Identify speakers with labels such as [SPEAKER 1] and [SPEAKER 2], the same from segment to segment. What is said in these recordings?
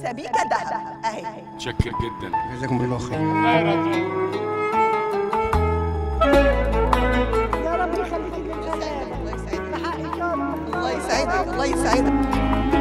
[SPEAKER 1] سبيكه ذهب اهي
[SPEAKER 2] متشكر جدا
[SPEAKER 3] جزاكم الله خير
[SPEAKER 4] يا رب يخليك للسلام
[SPEAKER 1] الله يسعدك
[SPEAKER 4] بحقك يا رب
[SPEAKER 1] الله يسعدك الله يسعدك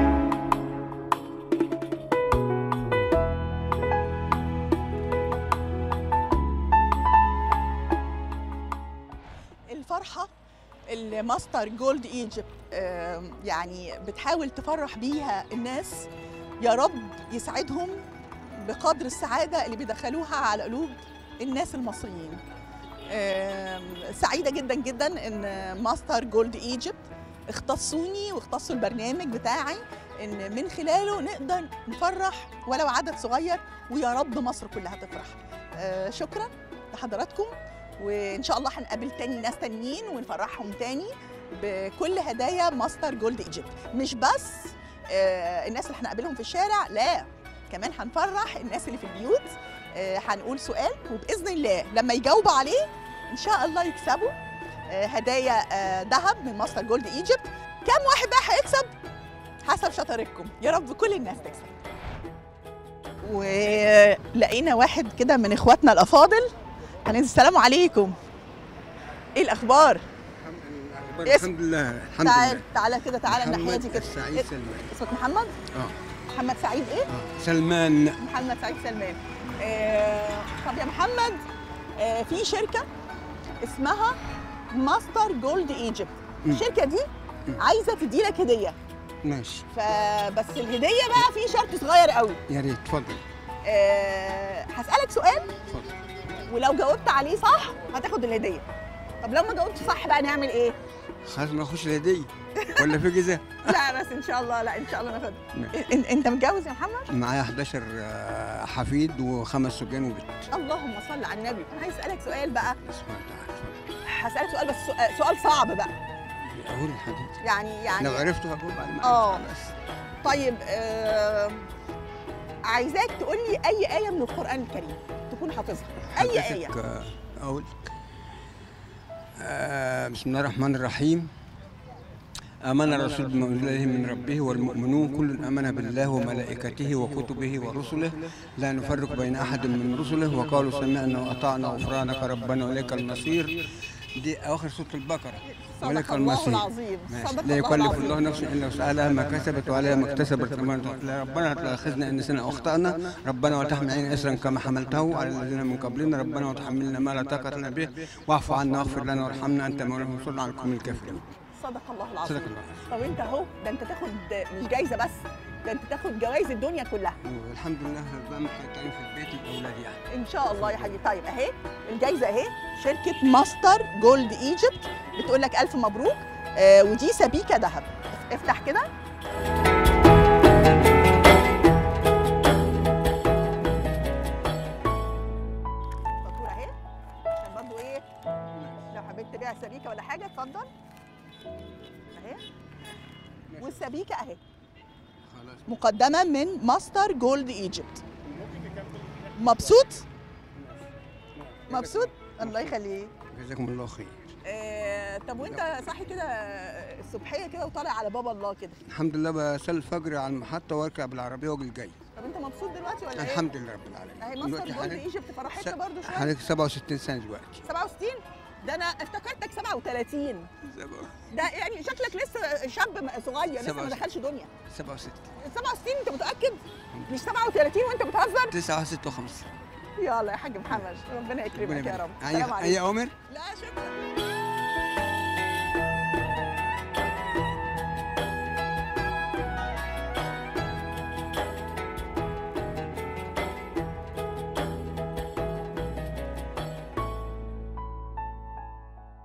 [SPEAKER 1] الفرحة اللي ماستر جولد ايجيبت يعني بتحاول تفرح بيها الناس يا رب يسعدهم بقدر السعادة اللي بيدخلوها على قلوب الناس المصريين آم، سعيدة جدا جدا ان ماستر جولد ايجيبت اختصوني واختصوا البرنامج بتاعي ان من خلاله نقدر نفرح ولو عدد صغير ويا رب مصر كلها تفرح آه، شكرا لحضراتكم وان شاء الله هنقابل تاني ناس تانيين ونفرحهم تاني بكل هدايا ماستر جولد ايجيبت مش بس آه، الناس اللي هنقابلهم في الشارع لا كمان هنفرح الناس اللي في البيوت آه، هنقول سؤال وباذن الله لما يجاوبوا عليه ان شاء الله يكسبوا آه، هدايا آه، ذهب من ماستر جولد ايجيبت كم واحد بقى هيكسب حسب شطارتكم يا رب كل الناس تكسب ولقينا واحد كده من اخواتنا الافاضل هننزل السلام عليكم ايه الاخبار اسم-
[SPEAKER 3] الحمد لله الحمد
[SPEAKER 1] تعال
[SPEAKER 3] لله
[SPEAKER 1] تعالى كده تعالى الناحيه دي
[SPEAKER 3] محمد
[SPEAKER 1] كده
[SPEAKER 3] السعيد
[SPEAKER 1] إيه-
[SPEAKER 3] سلمان
[SPEAKER 1] اسمك محمد
[SPEAKER 3] اه
[SPEAKER 1] محمد سعيد ايه
[SPEAKER 3] اه سلمان
[SPEAKER 1] محمد سعيد سلمان آه طب يا محمد آه في شركه اسمها ماستر جولد ايجيبت
[SPEAKER 3] مم.
[SPEAKER 1] الشركه دي
[SPEAKER 3] مم.
[SPEAKER 1] عايزه تدي لك هديه
[SPEAKER 3] ماشي
[SPEAKER 1] فبس الهديه بقى في شرط صغير قوي
[SPEAKER 3] يا ريت اتفضل
[SPEAKER 1] آه هسالك سؤال
[SPEAKER 3] اتفضل
[SPEAKER 1] ولو جاوبت عليه صح هتاخد الهديه طب لو ما جاوبتش صح بقى نعمل ايه
[SPEAKER 3] خلاص نخش الهديه ولا في جزاء
[SPEAKER 1] لا بس ان شاء الله لا ان شاء الله ناخد
[SPEAKER 3] ماشي.
[SPEAKER 1] إن- انت متجوز يا محمد
[SPEAKER 3] معايا 11 آه، حفيد وخمس سجان وبنت
[SPEAKER 1] اللهم صل على النبي انا عايز اسالك سؤال بقى
[SPEAKER 3] اسمع تعالى اتفضل
[SPEAKER 1] هسالك سؤال بس سؤال- سؤال صعب بقى
[SPEAKER 3] اقول لحضرتك
[SPEAKER 1] يعني يعني
[SPEAKER 3] لو عرفته هجاوب على ما
[SPEAKER 1] آه.
[SPEAKER 3] عرفته بس
[SPEAKER 1] طيب آه عايزاك تقول لي اي ايه من القران الكريم تكون حافظها اي ايه
[SPEAKER 3] حضرتك، آه، اقول آه، بسم الله الرحمن الرحيم آمن الرسول بما أنزل إليه من ربه والمؤمنون كل آمن بالله وملائكته وكتبه ورسله لا نفرق بين أحد من رسله وقالوا سمعنا وأطعنا غفرانك ربنا وإليك المصير دي أواخر سورة البقرة وإليك
[SPEAKER 1] صدق الله
[SPEAKER 3] المصير
[SPEAKER 1] العظيم
[SPEAKER 3] ماشي.
[SPEAKER 1] صدق
[SPEAKER 3] لا
[SPEAKER 1] الله
[SPEAKER 3] يكلف الله
[SPEAKER 1] العظيم
[SPEAKER 3] نفسا الا وسعها ما كسبت وعليها ما اكتسبت ربنا لا ربنا لا تؤاخذنا ان نسينا او اخطانا ربنا ولا تحمل علينا اسرا كما حملته على الذين من قبلنا ربنا وتحملنا ما لا طاقه لنا به واعف عنا واغفر لنا وارحمنا انت مولانا وانصرنا على القوم الكافرين
[SPEAKER 1] صدق الله العظيم
[SPEAKER 3] صدق الله
[SPEAKER 1] طب انت اهو ده انت تاخد مش جايزه بس ده انت تاخد جوائز الدنيا كلها
[SPEAKER 3] والحمد لله بعمل حاجتين في البيت واولادي يعني
[SPEAKER 1] ان شاء الله يا حبيبي طيب اهي الجايزه اهي شركه ماستر جولد ايجيبت بتقول لك الف مبروك آه ودي سبيكه ذهب افتح كده فاتوره اهي عشان برضو ايه لو حبيت تبيع سبيكه ولا حاجه اتفضل اهي والسبيكه اهي
[SPEAKER 3] خلاص
[SPEAKER 1] مقدمه من ماستر جولد ايجيبت مبسوط مبسوط الله يخليك
[SPEAKER 3] جزاكم الله خير
[SPEAKER 1] آه، طب وانت صاحي كده الصبحيه كده وطالع على بابا الله كده
[SPEAKER 3] الحمد لله بصلي الفجر على المحطه واركب بالعربيه واجي الجاي
[SPEAKER 1] طب انت مبسوط دلوقتي ولا ايه؟
[SPEAKER 3] الحمد لله رب العالمين
[SPEAKER 1] اهي ماستر
[SPEAKER 3] دلوقتي
[SPEAKER 1] جولد
[SPEAKER 3] حضرتك-
[SPEAKER 1] ايجيبت فرحتنا برضو شويه
[SPEAKER 3] حضرتك 67 سنه دلوقتي
[SPEAKER 1] 67 ده انا افتكرتك 37 ده يعني شكلك لسه شاب م- صغير لسه ما
[SPEAKER 3] 67.
[SPEAKER 1] دخلش دنيا
[SPEAKER 3] 67
[SPEAKER 1] 67 انت متاكد؟ مش 37 وانت بتهزر؟
[SPEAKER 3] 56
[SPEAKER 1] يلا يا حاج محمد ربنا يكرمك يا رب
[SPEAKER 3] اي
[SPEAKER 1] سلام
[SPEAKER 3] اي
[SPEAKER 1] عليكم
[SPEAKER 3] اوامر
[SPEAKER 1] لا شكرا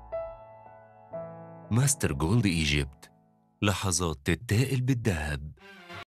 [SPEAKER 5] ماستر جولد ايجيبت لحظات تتائل بالذهب